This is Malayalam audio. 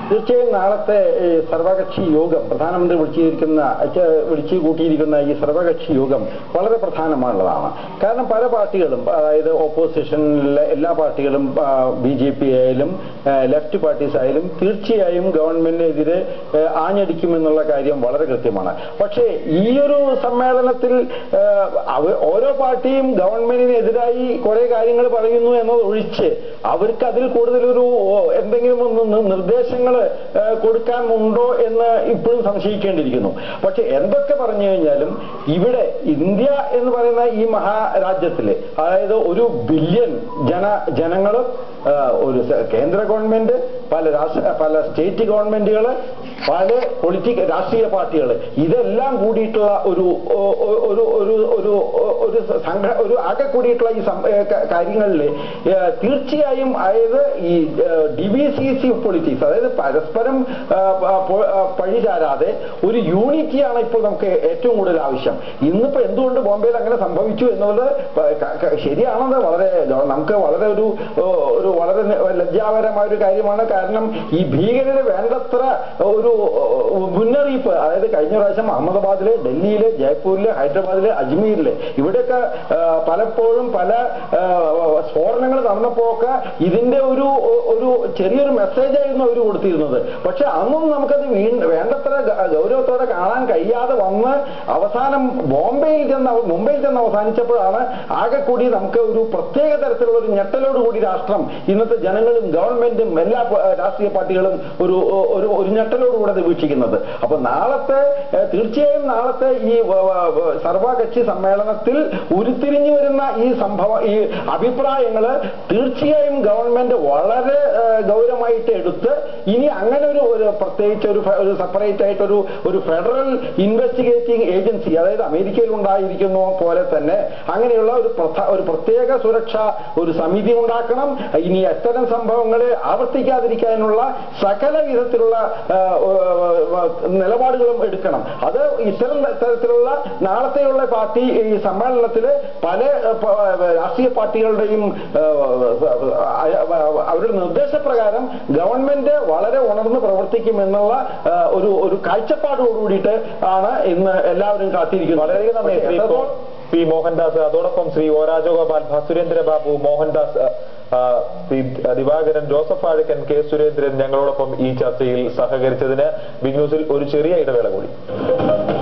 തീർച്ചയായും നാളത്തെ ഈ സർവകക്ഷി യോഗം പ്രധാനമന്ത്രി വിളിച്ചിരിക്കുന്ന ച- വിളിച്ചു കൂട്ടിയിരിക്കുന്ന ഈ സർവകക്ഷി യോഗം വളരെ പ്രധാനമായുള്ളതാണ് കാരണം പല പാർട്ടികളും അതായത് ഓപ്പോസിഷനിലെ എല്ലാ പാർട്ടികളും ബി ജെ പി ആയാലും ആ, ലെഫ്റ്റ് പാർട്ടീസ് ആയാലും തീർച്ചയായും ഗവൺമെന്റിനെതിരെ ആ, ആഞ്ഞടിക്കുമെന്നുള്ള കാര്യം വളരെ കൃത്യമാണ് പക്ഷേ ഈ ഒരു സമ്മേളനത്തിൽ ആ, അവ- ഓരോ പാർട്ടിയും ഗവൺമെന്റിനെതിരായി കുറെ കാര്യങ്ങൾ പറയുന്നു എന്നത് ഒഴിച്ച് അവർക്ക് അതിൽ കൂടുതലൊരു ഓ, എന്തെങ്കിലും ഒന്ന് നിർദ്ദേശങ്ങൾ കൊടുക്കാൻ ഉണ്ടോ എന്ന് ഇപ്പോഴും സംശയിക്കേണ്ടിയിരിക്കുന്നു പക്ഷെ എന്തൊക്കെ പറഞ്ഞു കഴിഞ്ഞാലും ഇവിടെ ഇന്ത്യ എന്ന് പറയുന്ന ഈ മഹാരാജ്യത്തില് അതായത് ഒരു ബില്യൺ ജന ജനങ്ങള് ആ, ഒരു സ- കേന്ദ്ര ഗവൺമെന്റ് പല രാഷ്ട്ര പല സ്റ്റേറ്റ് ഗവൺമെന്റുകൾ പല പൊളിറ്റിക് രാഷ്ട്രീയ പാർട്ടികൾ ഇതെല്ലാം കൂടിയിട്ടുള്ള ഒരു ഒ- ഒ- ഒരു ഒരു ഒരു ഒരു സംഘ ഒരു ആകെ കൂടിയിട്ടുള്ള ഈ സം- ഏ, ക- കാര്യങ്ങളിൽ ഏ, തീർച്ചയായും അതായത് ഈ D B C C politics അതായത് പരസ്പരം ആ, പ- പൊ- ആ, പഴിചാരാതെ ഒരു യൂണിറ്റിയാണ് ഇപ്പോൾ നമുക്ക് ഏറ്റവും കൂടുതൽ ആവശ്യം ഇന്നിപ്പോ എന്തുകൊണ്ട് ബോംബെയിൽ അങ്ങനെ സംഭവിച്ചു എന്നുള്ളത് പ- ക- ക- ശരിയാണെന്ന് വളരെ നമുക്ക് വളരെ ഒരു ഓ, ഒരു വളരെ ന- ലജ്ജാപരമായ ഒരു കാര്യമാണ് കാരണം ഈ ഭീകരര് വേണ്ടത്ര ഒരു ഓ, മുന്നറിയിപ്പ് അതായത് കഴിഞ്ഞ പ്രാവശ്യം അഹമ്മദാബാദില് ഡൽഹിയില് ജയ്പൂരില് ഹൈദരാബാദില് അജ്മീരില് ഇവിടെയൊക്കെ ആ, പലപ്പോഴും പല ആ, സ്ഫോടനങ്ങൾ നടന്നപ്പോഴൊക്കെ ഇതിന്റെ ഒരു ഒരു ചെറിയൊരു മെസ്സേജ് ആയിരുന്നു അവർ കൊടുത്തിരുന്നത് പക്ഷെ അന്നും നമുക്കത് വീ വേണ്ടത്ര ഗ- ഗൗരവത്തോടെ കാണാൻ കഴിയാതെ വന്ന് അവസാനം ബോംബെയിൽ ചെന്ന് അവ- മുംബൈയിൽ ചെന്ന് അവസാനിച്ചപ്പോഴാണ് ആകെ കൂടി നമുക്ക് ഒരു പ്രത്യേക തരത്തിലുള്ള ഒരു ഞെട്ടലോട് കൂടി രാഷ്ട്രം ഇന്നത്തെ ജനങ്ങളും ഗവൺമെന്റും എല്ലാ പ- രാഷ്ട്രീയ പാർട്ടികളും ഒരു ഒരു ഒരു ഞെട്ടലോടുകൂടെ അത് വീക്ഷിക്കുന്നത് അപ്പൊ നാളത്തെ ഏഹ്, തീർച്ചയായും നാളത്തെ ഈ വ- വ- വ- സർവകക്ഷി സമ്മേളനത്തിൽ ഉരുത്തിരിഞ്ഞു വരുന്ന ഈ സംഭവ ഈ അഭിപ്രായങ്ങള് തീർച്ചയായും ഗവൺമെന്റ് വളരെ ഏഹ്, ഗൗരവമായിട്ട് എടുത്ത് ഇനി അങ്ങനെ ഒരു ഒരു പ്രത്യേകിച്ച് ഒരു ഫെ- ഒരു സെപ്പറേറ്റ് ആയിട്ട് ഒരു ഒരു ഫെഡറൽ ഇൻവെസ്റ്റിഗേറ്റിംഗ് ഏജൻസി അതായത് അമേരിക്കയിൽ ഉണ്ടായിരിക്കുന്ന പോലെ തന്നെ അങ്ങനെയുള്ള ഒരു പ്രധ- ഒരു പ്രത്യേക സുരക്ഷ ഒരു സമിതി ഉണ്ടാക്കണം ഇനി അത്തരം സംഭവങ്ങൾ ആവർത്തിക്കാതിരിക്കാനുള്ള സകല വിധത്തിലുള്ള ആ, ആ, ആ, നിലപാടുകളും എടുക്കണം അത് ഇത്തരം തരത്തിലുള്ള നാളത്തെയുള്ള പാർട്ടി ഈ സമ്മേളനത്തില് പല ആ, പ- രാഷ്ട്രീയ പാർട്ടികളുടെയും ആ, ആ, ആ, അവരുടെ നിർദ്ദേശപ്രകാരം ഗവൺമെന്റ് വളരെ ഉണർന്ന് പ്രവർത്തിക്കുമെന്നുള്ള ആ, ഒരു ഒരു കാഴ്ചപ്പാടോടുകൂടിയിട്ട് ആണ് ഇന്ന് എല്ലാവരും കാത്തിരിക്കുന്നത് വളരെയധികം നന്ദി പക്ഷേ ശ്രീ എത്രത്തോളം പി മോഹൻദാസ് അതോടൊപ്പം ശ്രീ ഒ രാജഗോപാൽ ഭ- സുരേന്ദ്ര ബാബു മോഹൻദാസ് ആ, ശ്രീ ദിവാകരൻ ജോസഫ് ആഴക്കൻ കെ സുരേന്ദ്രൻ ഞങ്ങളോടൊപ്പം ഈ ചർച്ചയിൽ സഹകരിച്ചതിന് ബിഗ് ന്യൂസിൽ ഒരു ചെറിയ ഇടവേള കൂടി